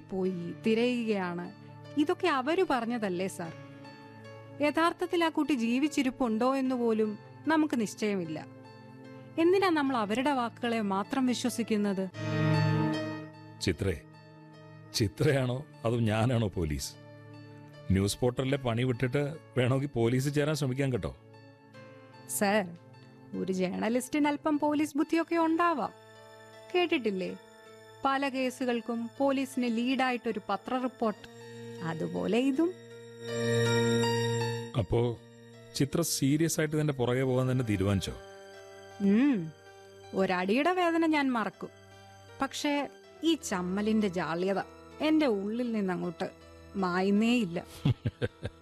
പോയി തിരയുകയാണ് ഇതൊക്കെ അവര് പറഞ്ഞതല്ലേ സാർ യഥാർത്ഥത്തിൽ ആ കുട്ടി ജീവിച്ചിരിപ്പുണ്ടോ എന്ന് പോലും നമുക്ക് നിശ്ചയമില്ല എന്തിനാ നമ്മൾ അവരുടെ വാക്കുകളെ മാത്രം വിശ്വസിക്കുന്നത് ചിത്രേ ചിത്രയാണോ അതോ ഞാനാണോ പോലീസ് ന്യൂസ് പോർട്ടലിലെ പണി വിട്ടിട്ട് വേണമെങ്കിൽ പോലീസ് ചേരാൻ ശ്രമിക്കാൻ കേട്ടോ സാർ ഒരു ജേർണലിസ്റ്റിന് അല്പം പോലീസ് ബുദ്ധിയൊക്കെ ഉണ്ടാവാം കേട്ടിട്ടില്ലേ പല കേസുകൾക്കും പോലീസിന് ലീഡായിട്ടൊരു പത്ര റിപ്പോർട്ട് അതുപോലെ ഇതും അപ്പോ ചിത്ര സീരിയസ് ആയിട്ട് ഇതിന്റെ പുറകെ പോകാൻ തന്നെ തീരുമാനിച്ചോ ഉം, ഒരടിയുടെ വേദന ഞാൻ മറക്കും പക്ഷേ ഈ ചമ്മലിന്റെ ജാള്യത എന്റെ ഉള്ളിൽ നിന്നങ്ങോട്ട് മായുന്നേയില്ല